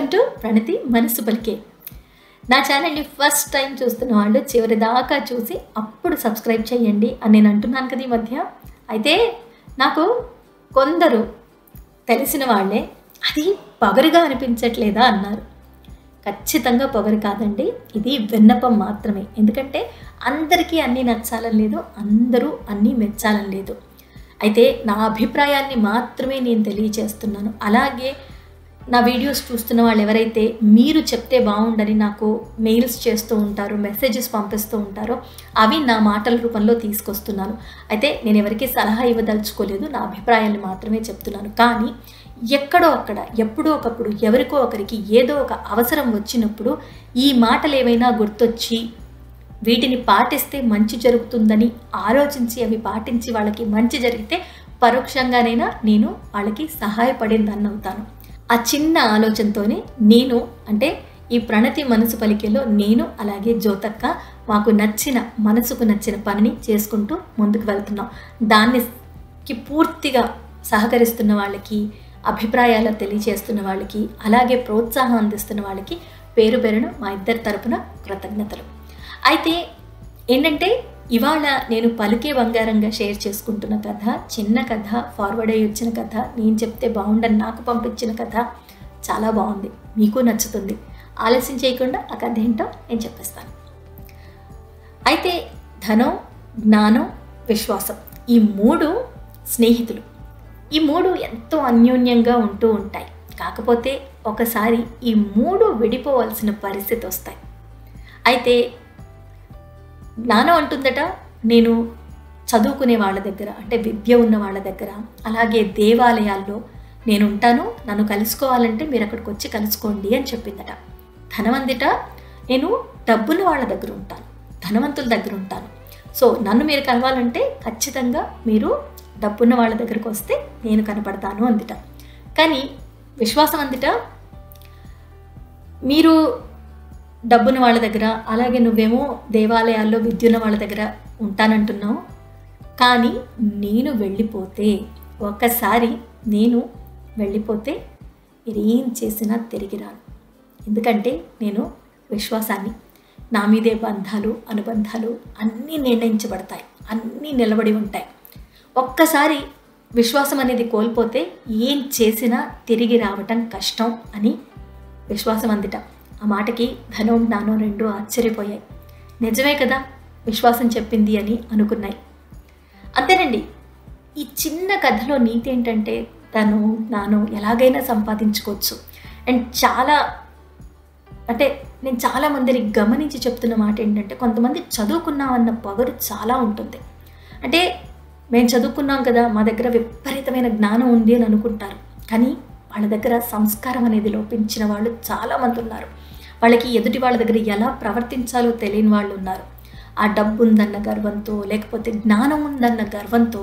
welcome to ప్రణతి మనసు పలికే నా ఛానల్ని ఫస్ట్ టైం చూస్తున్న వాళ్ళు చివరి దాకా చూసి అప్పుడు సబ్స్క్రైబ్ చేయండి అని నేను అంటున్నాను కదా ఈ మధ్య అయితే నాకు కొందరు తెలిసిన వాళ్ళే అది పొగరుగా అనిపించట్లేదా అన్నారు ఖచ్చితంగా పొగరు కాదండి ఇది విన్నపం మాత్రమే ఎందుకంటే అందరికీ అన్నీ నచ్చాలని లేదు అందరూ అన్నీ మెచ్చాలని లేదు అయితే నా అభిప్రాయాన్ని మాత్రమే నేను తెలియచేస్తున్నాను అలాగే నా వీడియోస్ చూస్తున్న వాళ్ళు ఎవరైతే మీరు చెప్తే బాగుండని నాకు మెయిల్స్ చేస్తూ ఉంటారో మెసేజెస్ పంపిస్తూ ఉంటారో అవి నా మాటల రూపంలో తీసుకొస్తున్నాను అయితే నేను ఎవరికి సలహా ఇవ్వదలుచుకోలేదు నా అభిప్రాయాన్ని మాత్రమే చెప్తున్నాను కానీ ఎక్కడో అక్కడ ఎప్పుడో ఒకప్పుడు ఎవరికో ఒకరికి ఏదో ఒక అవసరం వచ్చినప్పుడు ఈ మాటలు ఏవైనా గుర్తొచ్చి వీటిని పాటిస్తే మంచి జరుగుతుందని ఆలోచించి అవి పాటించి వాళ్ళకి మంచి జరిగితే పరోక్షంగానైనా నేను వాళ్ళకి సహాయపడిందని అవుతాను ఆ చిన్న ఆలోచనతోనే నేను అంటే ఈ ప్రణతి మనసు పలికేలో నేను అలాగే జ్యోతక్క మాకు నచ్చిన మనసుకు నచ్చిన పనిని చేసుకుంటూ ముందుకు వెళ్తున్నాం దానికి పూర్తిగా సహకరిస్తున్న వాళ్ళకి అభిప్రాయాలు తెలియజేస్తున్న వాళ్ళకి అలాగే ప్రోత్సాహం అందిస్తున్న వాళ్ళకి పేరు పేరును మా ఇద్దరి తరపున కృతజ్ఞతలు అయితే ఏంటంటే ఇవాళ నేను పలికే బంగారంగా షేర్ చేసుకుంటున్న కథ చిన్న కథ ఫార్వర్డ్ అయ్యి వచ్చిన కథ నేను చెప్తే బాగుండని నాకు పంపించిన కథ చాలా బాగుంది మీకు నచ్చుతుంది ఆలస్యం చేయకుండా ఆ కథ ఏంటో నేను చెప్పేస్తాను అయితే ధనం జ్ఞానం విశ్వాసం ఈ మూడు స్నేహితులు ఈ మూడు ఎంతో అన్యోన్యంగా ఉంటూ ఉంటాయి కాకపోతే ఒకసారి ఈ మూడు విడిపోవాల్సిన పరిస్థితి వస్తాయి అయితే జ్ఞానం అంటుందట నేను చదువుకునే వాళ్ళ దగ్గర అంటే విద్య ఉన్న వాళ్ళ దగ్గర అలాగే దేవాలయాల్లో నేను ఉంటాను నన్ను కలుసుకోవాలంటే మీరు అక్కడికి వచ్చి కలుసుకోండి అని చెప్పిందట ధనవంతిట నేను డబ్బున్న వాళ్ళ దగ్గర ఉంటాను ధనవంతుల దగ్గర ఉంటాను సో నన్ను మీరు కలవాలంటే ఖచ్చితంగా మీరు డబ్బున్న వాళ్ళ దగ్గరకు వస్తే నేను కనపడతాను అందిట కానీ విశ్వాసం అందిట మీరు డబ్బున్న వాళ్ళ దగ్గర అలాగే నువ్వేమో దేవాలయాల్లో విద్యున్న వాళ్ళ దగ్గర ఉంటానంటున్నావు కానీ నేను వెళ్ళిపోతే ఒక్కసారి నేను వెళ్ళిపోతే మీరు ఏం చేసినా తిరిగి రాను ఎందుకంటే నేను విశ్వాసాన్ని నా మీదే బంధాలు అనుబంధాలు అన్నీ నిర్ణయించబడతాయి అన్నీ నిలబడి ఉంటాయి ఒక్కసారి విశ్వాసం అనేది కోల్పోతే ఏం చేసినా తిరిగి రావటం కష్టం అని విశ్వాసం అందిట ఆ మాటకి ధనం జ్ఞానం రెండు ఆశ్చర్యపోయాయి నిజమే కదా విశ్వాసం చెప్పింది అని అనుకున్నాయి అంతేనండి ఈ చిన్న కథలో నీతి ఏంటంటే తను జ్ఞానం ఎలాగైనా సంపాదించుకోవచ్చు అండ్ చాలా అంటే నేను చాలా మందిని గమనించి చెప్తున్న మాట ఏంటంటే కొంతమంది చదువుకున్నామన్న పొగరు చాలా ఉంటుంది అంటే మేము చదువుకున్నాం కదా మా దగ్గర విపరీతమైన జ్ఞానం ఉంది అని అనుకుంటారు కానీ వాళ్ళ దగ్గర సంస్కారం అనేది లోపించిన వాళ్ళు చాలామంది ఉన్నారు వాళ్ళకి ఎదుటి వాళ్ళ దగ్గర ఎలా ప్రవర్తించాలో తెలియని వాళ్ళు ఉన్నారు ఆ డబ్బు ఉందన్న గర్వంతో లేకపోతే జ్ఞానం ఉందన్న గర్వంతో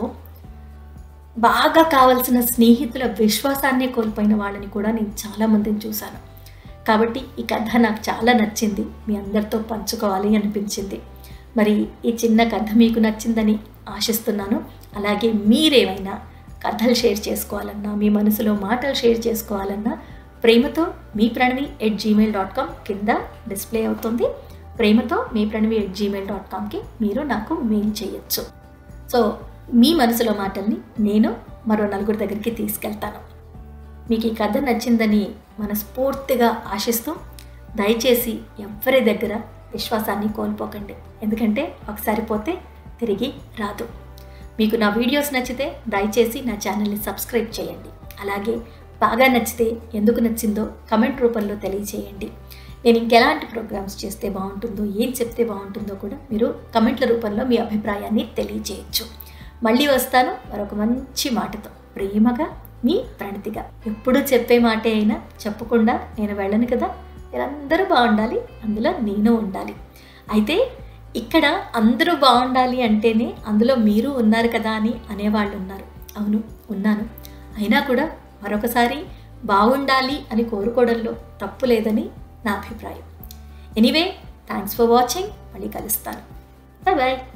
బాగా కావలసిన స్నేహితుల విశ్వాసాన్నే కోల్పోయిన వాళ్ళని కూడా నేను చాలామందిని చూశాను కాబట్టి ఈ కథ నాకు చాలా నచ్చింది మీ అందరితో పంచుకోవాలి అనిపించింది మరి ఈ చిన్న కథ మీకు నచ్చిందని ఆశిస్తున్నాను అలాగే మీరేమైనా కథలు షేర్ చేసుకోవాలన్నా మీ మనసులో మాటలు షేర్ చేసుకోవాలన్నా ప్రేమతో మీ Pranavi at gmail dot com కింద డిస్ప్లే అవుతుంది ప్రేమతో మీ ప్రణవి ఎట్ జీమెయిల్ డాట్ కామ్కి మీరు నాకు మెయిల్ చేయొచ్చు సో మీ మనసులో మాటల్ని నేను మరో నలుగురి దగ్గరికి తీసుకెళ్తాను మీకు ఈ కథ నచ్చిందని మనస్ఫూర్తిగా ఆశిస్తూ దయచేసి ఎవరి దగ్గర విశ్వాసాన్ని కోల్పోకండి ఎందుకంటే ఒకసారి పోతే తిరిగి రాదు మీకు నా వీడియోస్ నచ్చితే దయచేసి నా ఛానల్ని సబ్స్క్రైబ్ చేయండి అలాగే బాగా నచ్చితే ఎందుకు నచ్చిందో కమెంట్ రూపంలో తెలియచేయండి నేను ఇంకెలాంటి ప్రోగ్రామ్స్ చేస్తే బాగుంటుందో ఏం చెప్తే బాగుంటుందో కూడా మీరు కమెంట్ల రూపంలో మీ అభిప్రాయాన్ని తెలియచేయచ్చు మళ్ళీ వస్తాను మరొక మంచి మాటతో ప్రేమగా మీ ప్రణతిగా ఎప్పుడూ చెప్పే మాటే అయినా చెప్పకుండా నేను వెళ్ళను కదా మీరందరూ బాగుండాలి అందులో నేను ఉండాలి అయితే ఇక్కడ అందరూ బాగుండాలి అంటేనే అందులో మీరు ఉన్నారు కదా అని అనేవాళ్ళు ఉన్నారు అవును ఉన్నాను అయినా కూడా మరొకసారి బాగుండాలి అని కోరుకోవడంలో తప్పు లేదని నా అభిప్రాయం ఎనీవే థ్యాంక్స్ ఫర్ వాచింగ్ మళ్ళీ కలుస్తాను బాయ్ బాయ్